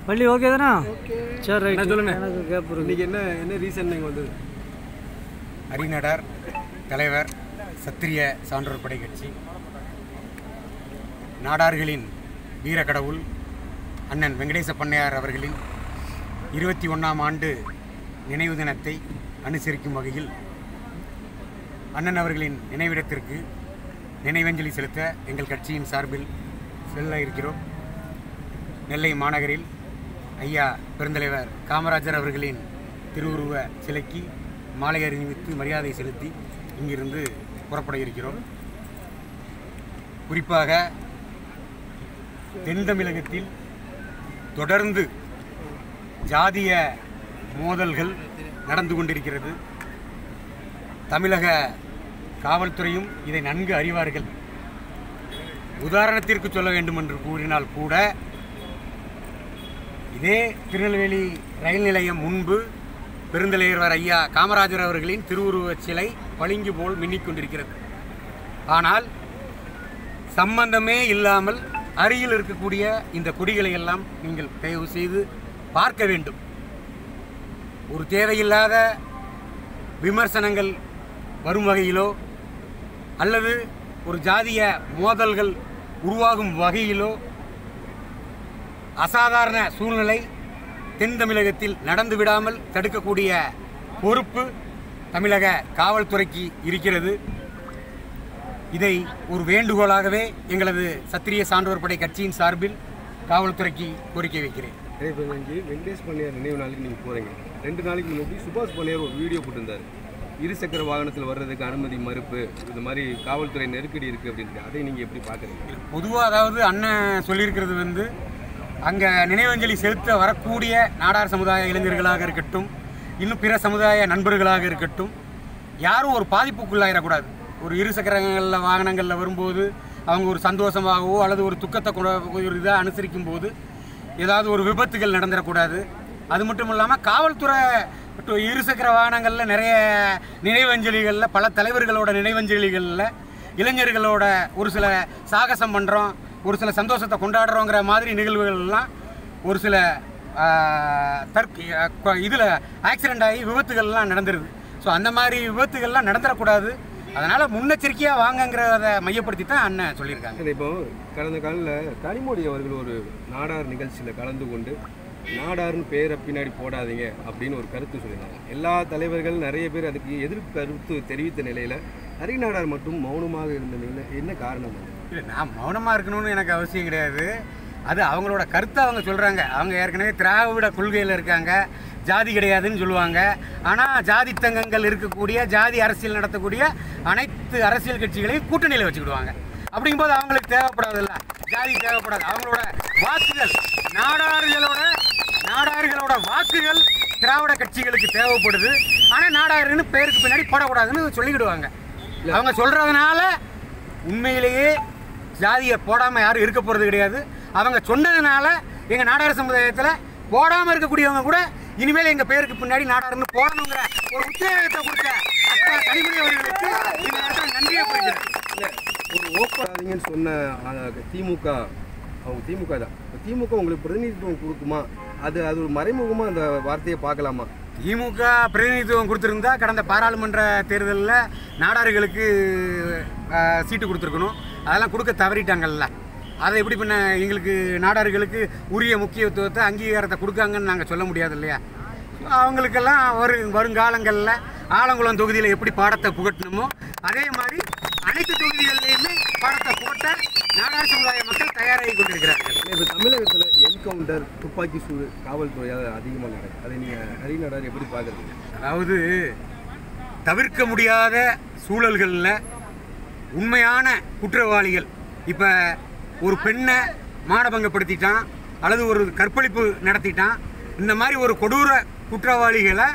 பள்ளி ஓகே தானா சரி ரைட் நான் சொல்லுங்க. எனக்கு கேப் இருக்கு இன்னைக்கு என்ன என்ன ரீசன் நீங்கள் வந்தது அறிநடர் தலைவர் சத்திரிய சான்றோர் படை கட்சி நாடார்களின் வீரக்கடவுள் அண்ணன் வெங்கடேச பண்ணையார் அவர்களின் இருபத்தி ஒன்றாம் ஆண்டு நினைவு தினத்தை அனுசரிக்கும் வகையில் அண்ணன் அவர்களின் நினைவிடத்திற்கு நினைவஞ்சலி செலுத்த எங்கள் கட்சியின் சார்பில் செல்ல இருக்கிறோம் நெல்லை மாநகரில் ஐயா பெருந்தலைவர் காமராஜர் அவர்களின் திருவுருவ சிலைக்கு மாலை அணிவித்து மரியாதை செலுத்தி இங்கிருந்து புறப்பட இருக்கிறோம் குறிப்பாக தென் தமிழகத்தில் தொடர்ந்து ஜாதிய மோதல்கள் நடந்து கொண்டிருக்கிறது தமிழக காவல்துறையும் இதை நன்கு அறிவார்கள் உதாரணத்திற்கு சொல்ல வேண்டும் என்று கூறினால் கூட இதே திருநெல்வேலி ரயில் நிலையம் முன்பு பெருந்தலைவர் ஐயா காமராஜர் அவர்களின் திருவுருவச் சிலை பளிங்கு போல் மின்னிக் கொண்டிருக்கிறது ஆனால் சம்பந்தமே இல்லாமல் அருகில் இருக்கக்கூடிய இந்த கொடிகளை எல்லாம் நீங்கள் தயவு செய்து பார்க்க வேண்டும் ஒரு தேவையில்லாத விமர்சனங்கள் வரும் வகையிலோ அல்லது ஒரு ஜாதிய மோதல்கள் உருவாகும் வகையிலோ அசாதாரண சூழ்நிலை தென் தமிழகத்தில் நடந்து விடாமல் தடுக்கக்கூடிய பொறுப்பு தமிழக காவல்துறைக்கு இருக்கிறது இதை ஒரு வேண்டுகோளாகவே எங்களது சத்திரிய சான்றோர் படை கட்சியின் சார்பில் காவல்துறைக்கு கோரிக்கை வைக்கிறேன் இப்போ இன்னைக்கு வெங்கடேஷ் பண்ணையார் நினைவு நாளுக்கு நீங்கள் போகிறீங்க ரெண்டு நாளைக்கு முன்னாடி சுபாஷ் பண்ணையார் ஒரு வீடியோ போட்டிருந்தார் இருசக்கர வாகனத்தில் வர்றதுக்கு அனுமதி மறுப்பு இந்த மாதிரி காவல்துறை நெருக்கடி இருக்குது அப்படின்ட்டு அதை நீங்கள் எப்படி பார்க்குறீங்க பொதுவாக அதாவது அண்ணன் சொல்லியிருக்கிறது வந்து அங்கே நினைவஞ்சலி செலுத்த வரக்கூடிய நாடார் சமுதாய இளைஞர்களாக இருக்கட்டும் இன்னும் பிற சமுதாய நண்பர்களாக இருக்கட்டும் யாரும் ஒரு பாதிப்புக்குள்ளாயிடக்கூடாது ஒரு இரு சக்கரங்களில் வாகனங்களில் வரும்போது அவங்க ஒரு சந்தோஷமாகவோ அல்லது ஒரு துக்கத்தை கூட ஒரு இதாக அனுசரிக்கும் போது ஏதாவது ஒரு விபத்துகள் நடந்துடக்கூடாது அது மட்டும் இல்லாமல் காவல்துறை மற்றும் இருசக்கர வாகனங்களில் நிறைய நினைவஞ்சலிகளில் பல தலைவர்களோட நினைவஞ்சலிகளில் இளைஞர்களோட ஒரு சில சாகசம் பண்ணுறோம் ஒரு சில சந்தோஷத்தை கொண்டாடுறோங்கிற மாதிரி நிகழ்வுகள் எல்லாம் ஒரு சில தற்கு இதில் ஆக்சிடெண்ட் ஆகி விபத்துகள்லாம் நடந்துருது ஸோ அந்த மாதிரி விபத்துகள்லாம் நடந்துடக்கூடாது அதனால் முன்னெச்சரிக்கையாக வாங்கங்கிறத மையப்படுத்தி தான் அண்ணன் சொல்லியிருக்காங்க சரி, இப்போ கடந்த காலில் கனிமொழி அவர்கள் ஒரு நாடார் நிகழ்ச்சியில் கலந்து கொண்டு நாடார்னு பேரை பின்னாடி போடாதீங்க அப்படின்னு ஒரு கருத்து சொல்லியிருந்தாங்க எல்லா தலைவர்கள் நிறைய பேர் அதுக்கு எதிர்ப்பு கருத்து தெரிவித்த நிலையில் ஹரிநாடார் மட்டும் மௌனமாக இருந்த நிலையில் என்ன காரணம் அது? இல்லை நான் மௌனமாக இருக்கணும்னு எனக்கு அவசியம் கிடையாது அது அவங்களோட கருத்தை அவங்க சொல்கிறாங்க அவங்க ஏற்கனவே திராவிட கொள்கையில் இருக்காங்க ஜாதி கிடையாதுன்னு சொல்லுவாங்க ஆனால் ஜாதி தங்கங்கள் இருக்கக்கூடிய ஜாதி அரசியல் நடத்தக்கூடிய அனைத்து அரசியல் கட்சிகளையும் கூட்டணியில் வச்சுக்கிடுவாங்க அப்படிங்கும்போது அவங்களுக்கு தேவைப்படாதுல்ல ஜாதி தேவைப்படாது அவங்களோட வாக்குகள் நாடார்களோட நாடார்களோட வாக்குகள் திராவிட கட்சிகளுக்கு தேவைப்படுது ஆனால் நாடாருன்னு பேருக்கு பின்னாடி போடக்கூடாதுன்னு சொல்லிக்கிடுவாங்க அவங்க சொல்கிறதுனால உண்மையிலேயே ஜாதியை போடாமல் யாரும் இருக்க போகிறது கிடையாது அவங்க சொன்னதுனால எங்கள் நாடார் சமுதாயத்தில் போடாமல் இருக்கக்கூடியவங்க கூட இனிமேல் எங்கள் பேருக்கு பின்னாடி நாடாருன்னு போடணுங்கிற ஒரு உத்தேசத்தை கொடுத்த அக்கா கனிமொழி அவர்களுக்கு இந்த நேரத்தில் நன்றியை புரிகிறேன் இல்லை ஒரு ஓப்படாதீங்கன்னு சொன்ன ஆ, திமுக அவங்க திமுக தான் இப்ப திமுக உங்களுக்கு பிரதிநிதித்துவம் கொடுக்குமா அது அது ஒரு மறைமுகமாக அந்த வார்த்தையை பார்க்கலாமா திமுக பிரதிநிதித்துவம் கொடுத்துருந்தா கடந்த பாராளுமன்ற தேர்தலில் நாடார்களுக்கு ஆஹ், சீட்டு கொடுத்துருக்கணும் அதெல்லாம் கொடுக்க தவறிட்டாங்கல்ல அதை எப்படி பண்ண எங்களுக்கு நாடார்களுக்கு உரிய முக்கியத்துவத்தை அங்கீகாரத்தை கொடுக்காங்கன்னு நாங்கள் சொல்ல முடியாது இல்லையா அவங்களுக்கெல்லாம் வரும் வருங்காலங்களில் ஆலங்குளம் தொகுதியில் எப்படி பாடத்தை புகட்டணுமோ அதே மாதிரி அனைத்து தொகுதிகளிலையுமே பாடத்தை போட்ட நாடார் சமுதாய மக்கள் தயாராகி கொண்டிருக்கிறார்கள் இப்போ தமிழகத்தில் என்கவுண்டர் துப்பாக்கி சூடு காவல்துறையால் அதிகமாக நடக்குது அதை நீங்கள் ஹரிநாடார் எப்படி பார்க்குறீங்க அதாவது தவிர்க்க முடியாத சூழல்களில் உண்மையான குற்றவாளிகள் இப்போ ஒரு பெண்ணை மானபங்கப்படுத்திட்டான் அல்லது ஒரு கற்பழிப்பு நடத்திட்டான் இந்த மாதிரி ஒரு கொடூர குற்றவாளிகளை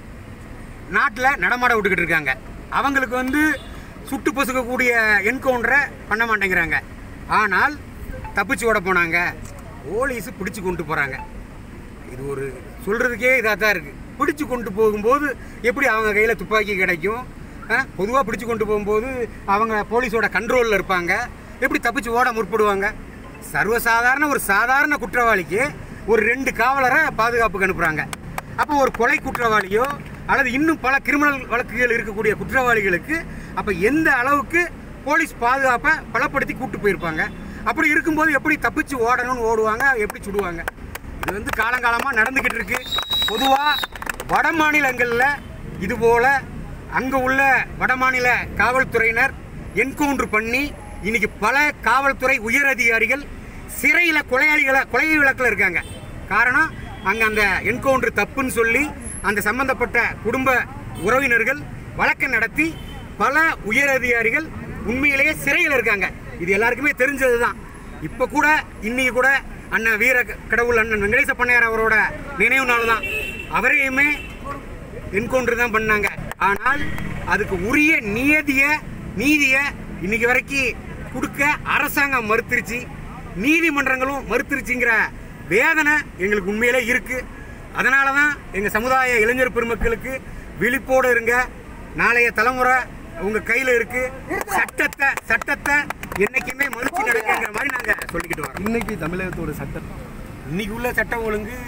நாட்டில் நடமாட விட்டுக்கிட்டு இருக்காங்க அவங்களுக்கு வந்து சுட்டு பொசுக்கக்கூடிய என்கவுண்டரை பண்ண மாட்டேங்கிறாங்க ஆனால் தப்பிச்சு ஓட போனாங்க போலீஸ் பிடிச்சு கொண்டு போகிறாங்க இது ஒரு சொல்கிறதுக்கே இதாக தான் இருக்குது பிடிச்சு கொண்டு போகும்போது எப்படி அவங்க கையில் துப்பாக்கி கிடைக்கும் பொதுவாக பிடிச்சு கொண்டு போகும்போது அவங்க போலீஸோட கண்ட்ரோலில் இருப்பாங்க எப்படி தப்பிச்சு ஓட முற்படுவாங்க சர்வசாதாரண ஒரு சாதாரண குற்றவாளிக்கு ஒரு ரெண்டு காவலரை பாதுகாப்புக்கு அனுப்புகிறாங்க அப்போ ஒரு கொலை குற்றவாளியோ அல்லது இன்னும் பல கிரிமினல் வழக்குகள் இருக்கக்கூடிய குற்றவாளிகளுக்கு அப்போ எந்த அளவுக்கு போலீஸ் பாதுகாப்பை பலப்படுத்தி கூட்டு போயிருப்பாங்க அப்படி இருக்கும்போது எப்படி தப்பிச்சு ஓடணும்னு ஓடுவாங்க எப்படி சுடுவாங்க இது வந்து காலங்காலமாக நடந்துக்கிட்டு இருக்கு பொதுவாக வட மாநிலங்களில் இதுபோல் அங்கே உள்ள வடமாநில காவல்துறையினர் என்கவுண்டர் பண்ணி இன்னைக்கு பல காவல்துறை உயர் அதிகாரிகள் சிறையில் கொலையாளிகளை கொலை விளக்கில் இருக்காங்க காரணம் அங்கே அந்த என்கவுண்டர் தப்புன்னு சொல்லி அந்த சம்பந்தப்பட்ட குடும்ப உறவினர்கள் வழக்கை நடத்தி பல உயர் அதிகாரிகள் உண்மையிலேயே சிறையில் இருக்காங்க இது எல்லாருக்குமே தெரிஞ்சது தான் இப்போ கூட இன்னைக்கு கூட அண்ணன் வீர கடவுள் அண்ணன் வெங்கடேச பண்ணையார் அவரோட நினைவு நாள் தான் அவரையுமே என்கவுண்டர் தான் பண்ணாங்க ஆனால் அதுக்கு உரிய நியதிய நீதியை இன்னைக்கு வரைக்கும் கொடுக்க அரசாங்கம் மறுத்துருச்சு நீதிமன்றங்களும் மறுத்துருச்சுங்கிற வேதனை எங்களுக்கு உண்மையிலே இருக்கு அதனால தான் எங்கள் சமுதாய இளைஞர் பெருமக்களுக்கு விழிப்போடு இருங்க நாளைய தலைமுறை உங்க கையில் இருக்கு சட்டத்தை சட்டத்தை என்னைக்குமே மதிச்சு நடக்குங்கிற மாதிரி நாங்கள் சொல்லிக்கிட்டு வரோம் இன்னைக்கு தமிழகத்தோட சட்டம் இன்னைக்கு உள்ள சட்டம் ஒழுங்கு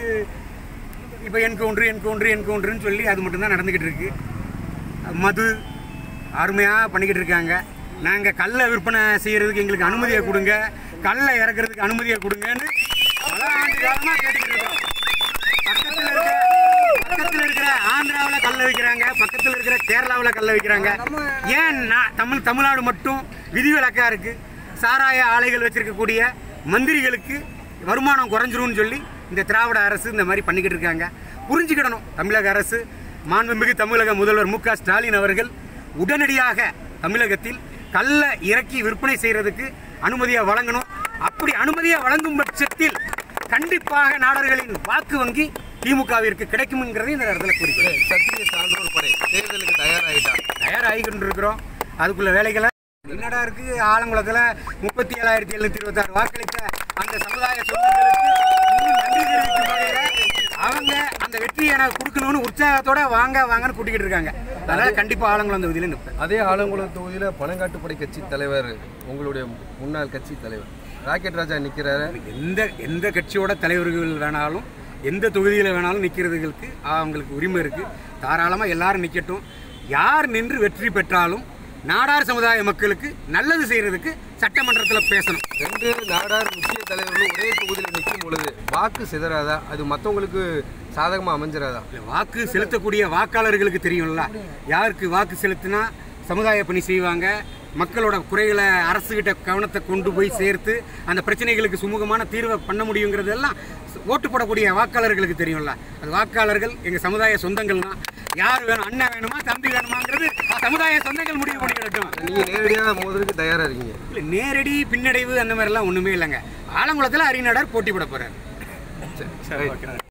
இப்போ என்கவுண்டர் என்கவுண்டர் என்கவுண்டர்னு சொல்லி அது மட்டும்தான் நடந்துக்கிட்டு இருக்கு மது அருமையாக பண்ணிக்கிட்டு இருக்காங்க நாங்கள் கல்லை விற்பனை செய்யறதுக்கு எங்களுக்கு அனுமதியை கொடுங்க கல்லை இறக்குறதுக்கு அனுமதியை கொடுங்கன்னு பல ஆண்டு காலமாக கேட்டுக்கிட்டு இருக்கோம் பக்கத்தில் இருக்க பக்கத்தில் இருக்கிற ஆந்திராவில் கல்லை விற்கிறாங்க பக்கத்தில் இருக்கிற கேரளாவில் கல்லை விற்கிறாங்க ஏன் நான் தமிழ் தமிழ்நாடு மட்டும் விதிவிலக்கா இருக்கு சாராய ஆலைகள் வச்சிருக்கக்கூடிய மந்திரிகளுக்கு வருமானம் குறைஞ்சிரும்னு சொல்லி இந்த திராவிட அரசு இந்த மாதிரி பண்ணிக்கிட்டு இருக்காங்க புரிஞ்சுக்கிடணும் தமிழக அரசு மாண்புமிகு தமிழக முதல்வர் மு க ஸ்டாலின் அவர்கள் உடனடியாக தமிழகத்தில் கல்லை இறக்கி விற்பனை செய்யறதுக்கு அனுமதியை வழங்கணும் அப்படி தகுதியை வழங்கும் பட்சத்தில் கண்டிப்பாக நாடர்களின் வாக்கு வங்கி திமுகவிற்கு கிடைக்கும்ங்கிறதை இந்த இடத்துல குறிக்கிறேன் சத்திரிய சான்றோர் படை தேர்தலுக்கு தயாராகிட்டான் தயாராகி கொண்டிருக்கிறோம் அதுக்குள்ள வேலைகளை என்னடா இருக்கு ஆலங்குளத்தில் முப்பத்தி ஏழாயிரத்தி எழுநூத்தி இருபத்தாறு வாக்களித்த அந்த சமுதாய சொந்தங்களுக்கு இன்னும் நன்றி தெரிவிக்கும் வகையில அவங்க அந்த வெற்றியை எனக்கு கொடுக்கணும்னு உற்சாகத்தோட வாங்க வாங்கன்னு கூட்டிக்கிட்டு இருக்காங்க அதனால கண்டிப்பா ஆலங்குளம் தொகுதியில நிற்பேன் அதே ஆலங்குளம் தொகுதியில் பனங்காட்டுப்படை கட்சி தலைவர் உங்களுடைய முன்னாள் கட்சி தலைவர் ராக்கெட் ராஜா நிற்கிறாரு எந்த எந்த கட்சியோட தலைவர்கள் வேணாலும் எந்த தொகுதியில் வேணாலும் நிற்கிறதுகளுக்கு அவங்களுக்கு உரிமை இருக்குது தாராளமாக எல்லாரும் நிற்கட்டும் யார் நின்று வெற்றி பெற்றாலும் நாடார் சமுதாய மக்களுக்கு நல்லது செய்கிறதுக்கு சட்டமன்றத்தில் பேசணும் ரெண்டு நாடார் முக்கிய தலைவர்களும் ஒரே தொகுதியில் நிற்கும் பொழுது வாக்கு சிதறாதா அது மற்றவங்களுக்கு சாதகமாக அமைஞ்சிராதா இந்த வாக்கு செலுத்தக்கூடிய வாக்காளர்களுக்கு தெரியும்ல யாருக்கு வாக்கு செலுத்தினா சமுதாய பணி செய்வாங்க மக்களோட குறைகளை அரசுகிட்ட கவனத்தை கொண்டு போய் சேர்த்து அந்த பிரச்சனைகளுக்கு சுமூகமான தீர்வை பண்ண முடியுங்கிறதெல்லாம் ஓட்டு போடக்கூடிய வாக்காளர்களுக்கு தெரியும்ல அது வாக்காளர்கள் எங்கள் சமுதாய சொந்தங்கள் தான் யார் வேணும் அண்ணன் வேணுமா தம்பி வேணுமாங்கிறது சமுதாய சொந்தங்கள் முடிவு பண்ணிக்கிடட்டும் நீங்கள் நேரடியாக மோதுறதுக்கு தயாராக இருக்கீங்க இல்லை நேரடி பின்னடைவு அந்த மாதிரிலாம் ஒன்றுமே இல்லைங்க ஆலங்குளத்தில் அரியநாடர் போட்டி போட போகிறார் சரி